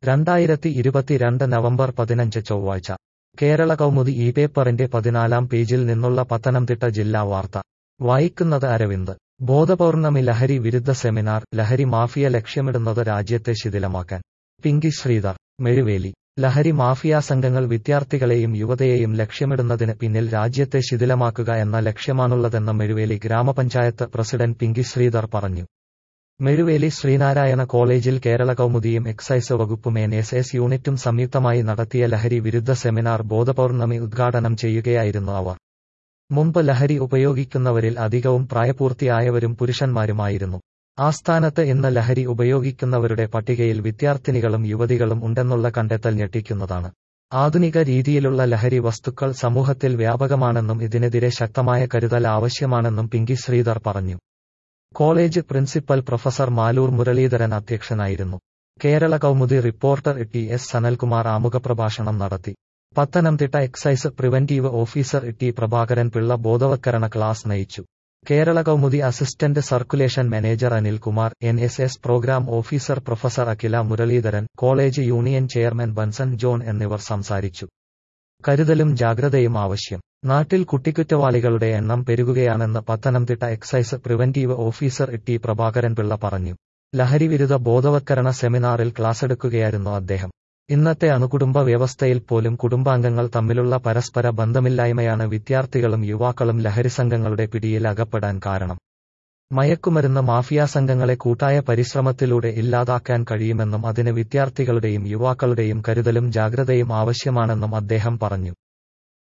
രണ്ടായിരത്തി ഇരുപത്തിരണ്ട് നവംബർ പതിനഞ്ച് ചൊവ്വാഴ്ച കേരള കൗമുദി ഈ പേപ്പറിന്റെ പതിനാലാം പേജിൽ നിന്നുള്ള പത്തനംതിട്ട ജില്ലാ വാർത്ത വായിക്കുന്നത് അരവിന്ദ് ബോധപൗർണമി ലഹരി വിരുദ്ധ സെമിനാർ ലഹരി മാഫിയ ലക്ഷ്യമിടുന്നത് രാജ്യത്തെ ശിഥിലമാക്കാൻ പിങ്കി ശ്രീധർ മെഴുവേലി ലഹരി മാഫിയ സംഘങ്ങൾ വിദ്യാർത്ഥികളെയും യുവതയെയും ലക്ഷ്യമിടുന്നതിന് പിന്നിൽ രാജ്യത്തെ ശിഥിലമാക്കുക എന്ന ലക്ഷ്യമാണുള്ളതെന്ന് മെഴുവേലി ഗ്രാമപഞ്ചായത്ത് പ്രസിഡന്റ് പിങ്കി ശ്രീധർ പറഞ്ഞു മെഴുവേലി ശ്രീനാരായണ കോളേജിൽ കേരള കൗമുദിയും എക്സൈസ് വകുപ്പും എൻ എസ് എസ് യൂണിറ്റും സംയുക്തമായി നടത്തിയ ലഹരി വിരുദ്ധ സെമിനാർ ബോധപൗർണമി ഉദ്ഘാടനം ചെയ്യുകയായിരുന്നു അവർ മുമ്പ് ലഹരി ഉപയോഗിക്കുന്നവരിൽ അധികവും പ്രായപൂർത്തിയായവരും പുരുഷന്മാരുമായിരുന്നു ആസ്ഥാനത്ത് ഇന്ന് ലഹരി ഉപയോഗിക്കുന്നവരുടെ പട്ടികയിൽ വിദ്യാർത്ഥിനികളും യുവതികളും ഉണ്ടെന്നുള്ള കണ്ടെത്തൽ ഞെട്ടിക്കുന്നതാണ് ആധുനിക രീതിയിലുള്ള ലഹരി വസ്തുക്കൾ സമൂഹത്തിൽ വ്യാപകമാണെന്നും ഇതിനെതിരെ ശക്തമായ കരുതൽ ആവശ്യമാണെന്നും പിങ്കി ശ്രീധർ പറഞ്ഞു college principal professor Maloor Muraleedharan അധ്യക്ഷനായിരുന്നു Kerala Kaumudi reporter T S Sanalkumar ആമുഖപ്രഭാഷണം നടത്തി Pathanamthitta excise preventive officer T Prabhakaran Pillai ബോധവത്കരണ ക്ലാസ് നയിച്ചു Kerala Kaumudi assistant circulation manager Anilkumar N S S programme officer professor Akhila Muraleedharan college union chairman Benson John എന്നിവർ സംസാരിച്ചു കരുതലും ജാഗ്രതയും ആവശ്യം നാട്ടിൽ കുട്ടിക്കുറ്റവാളികളുടെ എണ്ണം പെരുകുകയാണെന്ന് Pathanamthitta excise preventive officer T Prabhakaran Pillai പറഞ്ഞു ലഹരിവിരുദ്ധ ബോധവത്കരണ സെമിനാറിൽ ക്ലാസെടുക്കുകയായിരുന്നു അദ്ദേഹം ഇന്നത്തെ അണുകുടുംബ വ്യവസ്ഥയിൽ പോലും കുടുംബാംഗങ്ങൾ തമ്മിലുള്ള പരസ്പര ബന്ധമില്ലായ്മയാണ് വിദ്യാർത്ഥികളും യുവാക്കളും ലഹരിസംഘങ്ങളുടെ പിടിയിൽ അകപ്പെടാൻ കാരണം മയക്കുമരുന്ന് മാഫിയ സംഘങ്ങളെ കൂട്ടായ പരിശ്രമത്തിലൂടെ ഇല്ലാതാക്കാൻ കഴിയുമെന്നും അതിന് വിദ്യാർത്ഥികളുടെയും യുവാക്കളുടെയും കരുതലും ജാഗ്രതയും ആവശ്യമാണെന്നും അദ്ദേഹം പറഞ്ഞു